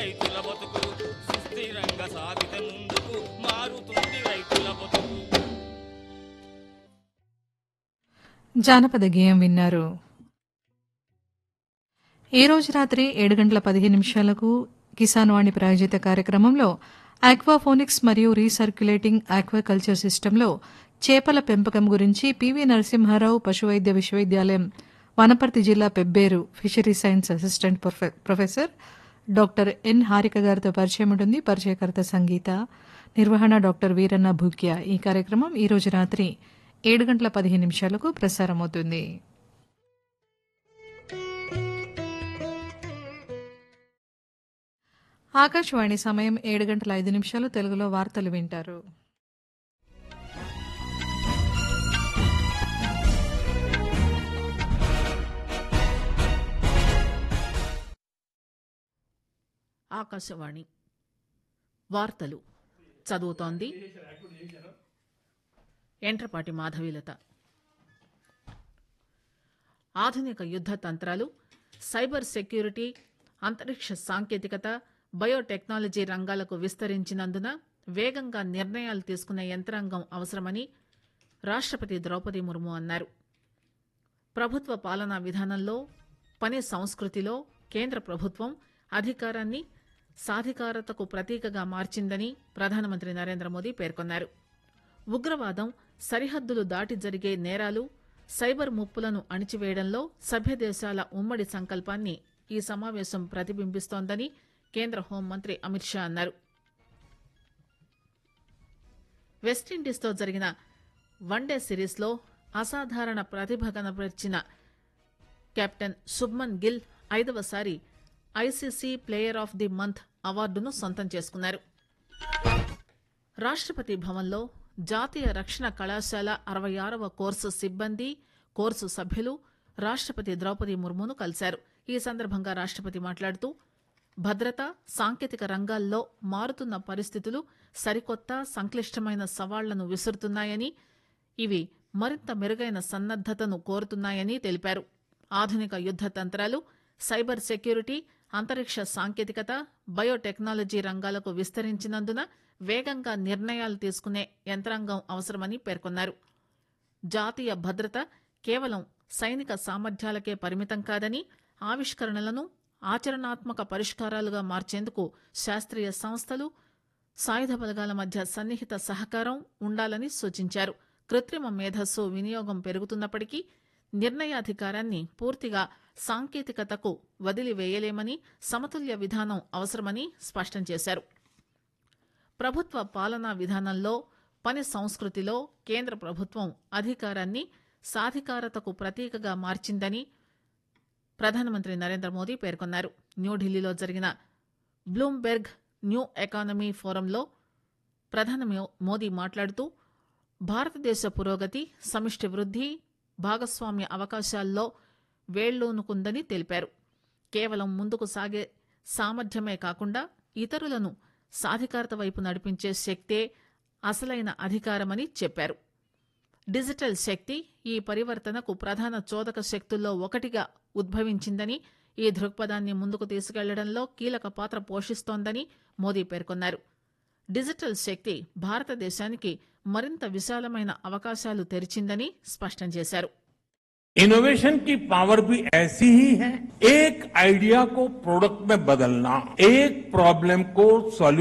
రైతుల బతుకు సుస్థిరంగా సాగితే ముందుకు మారుతుంది రైతుల బతుకు జానపద గేయం విన్నారు ఈ రోజు రాత్రి ఏడు గంటల పదిహేను నిమిషాలకు కిసాన్ వాణి ప్రాయోజిత కార్యక్రమంలో ఆక్వాఫోనిక్స్ మరియు రీసర్క్యులేటింగ్ ఆక్వాకల్చర్ సిస్టంలో చేపల పెంపకం గురించి పివి నరసింహారావు పశువైద్య విశ్వవిద్యాలయం వనపర్తి జిల్లా Pebbair fishery science assistant professor- professor doctor N Harika గారితో పరిచయం ఉంటుంది పరిచయకర్త సంగీత నిర్వహణ డాక్టర్ వీరన్న భూక్య ఈ కార్యక్రమం ఈ రోజు రాత్రి ఏడు గంటల పదిహేను నిమిషాలకు ప్రసారమవుతుంది ఆకాశవాణి సమయం ఏడు గంటల ఐదు నిమిషాలు తెలుగులో వార్తలు వింటారు ఆకాశవాణి వార్తలు చదువుతోంది ఎంట్రపాటి మాధవీలత ఆధునిక యుద్ధ తంత్రాలు సైబర్ సెక్యూరిటీ అంతరిక్ష సాంకేతికత బయోటెక్నాలజీ రంగాలకు విస్తరించినందున వేగంగా నిర్ణయాలు తీసుకునే యంత్రాంగం అవసరమని రాష్టపతి ద్రౌపది ముర్ము అన్నారు ప్రభుత్వ పాలనా విధానంలో పని సంస్కృతిలో కేంద్ర ప్రభుత్వం అధికారాన్ని సాధికారతకు ప్రతీకగా మార్చిందని ప్రధానమంత్రి నరేంద్ర మోదీ పేర్కొన్నారు ఉగ్రవాదం సరిహద్దులు దాటి జరిగే నేరాలు సైబర్ ముప్పులను అణిచివేయడంలో సభ్య దేశాల ఉమ్మడి సంకల్పాన్ని ఈ సమావేశం ప్రతిబింబిస్తోందని కేంద్ర హోంమంత్రి అమిత్ షా అన్నారు వెస్టిండీస్తో జరిగిన వన్డే సిరీస్లో అసాధారణ ప్రతిభ కనబరిచిన కెప్టెన్ శుభ్మన్ గిల్ ఐదవసారి ICC player of the month అవార్డును సొంతం చేసుకున్నారు రాష్టపతి భవన్లో జాతీయ రక్షణ కళాశాల అరవై ఆరవ కోర్సు సిబ్బంది కోర్సు సభ్యులు రాష్టపతి ద్రౌపది ముర్మును కలిశారు ఈ సందర్భంగా రాష్టపతి మాట్లాడుతూ భద్రత సాంకేతిక రంగాల్లో మారుతున్న పరిస్థితులు సరికొత్త సంక్లిష్టమైన సవాళ్లను విసురుతున్నాయని ఇవి మరింత మెరుగైన సన్నద్దతను కోరుతున్నాయని తెలిపారు ఆధునిక యుద్ధ తంత్రాలు సైబర్ సెక్యూరిటీ అంతరిక్ష సాంకేతికత బయోటెక్నాలజీ రంగాలకు విస్తరించినందున వేగంగా నిర్ణయాలు తీసుకునే యంత్రాంగం అవసరమని పేర్కొన్నారు జాతీయ భద్రత కేవలం సైనిక సామర్థ్యాలకే పరిమితం కాదని ఆవిష్కరణలను ఆచరణాత్మక పరిష్కారాలుగా మార్చేందుకు శాస్త్రీయ సంస్థలు సాయుధ బలగాల మధ్య సన్నిహిత సహకారం ఉండాలని సూచించారు కృత్రిమ మేధస్సు వినియోగం పెరుగుతున్నప్పటికీ నిర్ణయాధికారాన్ని పూర్తిగా సాంకేతికతకు వదిలివేయలేమని సమతుల్య విధానం అవసరమని స్పష్టం చేశారు ప్రభుత్వ పాలనా విధానంలో పని సంస్కృతిలో కేంద్ర ప్రభుత్వం అధికారాన్ని సాధికారతకు ప్రతీకగా మార్చిందని ప్రధానమంత్రి నరేంద్ర మోదీ పేర్కొన్నారు న్యూఢిల్లీలో జరిగిన బ్లూంబెర్గ్ న్యూ ఎకానమీ ఫోరంలో ప్రధాని మోదీ మాట్లాడుతూ భారతదేశ పురోగతి సమిష్టి వృద్ధి భాగస్వామ్య అవకాశాల్లో వేళ్లూనుకుందని తెలిపారు కేవలం ముందుకు సాగే సామర్థ్యమే కాకుండా ఇతరులను సాధికారత వైపు నడిపించే శక్తే అసలైన అధికారమని చెప్పారు డిజిటల్ శక్తి ఈ పరివర్తనకు ప్రధాన చోదక శక్తుల్లో ఒకటిగా ఉద్భవించిందని ఈ దృక్పథాన్ని ముందుకు తీసుకెళ్లడంలో కీలక పాత్ర పోషిస్తోందని మోదీ పేర్కొన్నారు డిజిటల్ శక్తి భారతదేశానికి మరింత విశాలమైన అవకాశాలు తెరిచిందని స్పష్టం చేశారు इनोवेशन की पावर भी ऐसी ही है एक आइडिया को प्रोडक्ट में बदलना एक प्रॉब्लम को सॉल्यूशन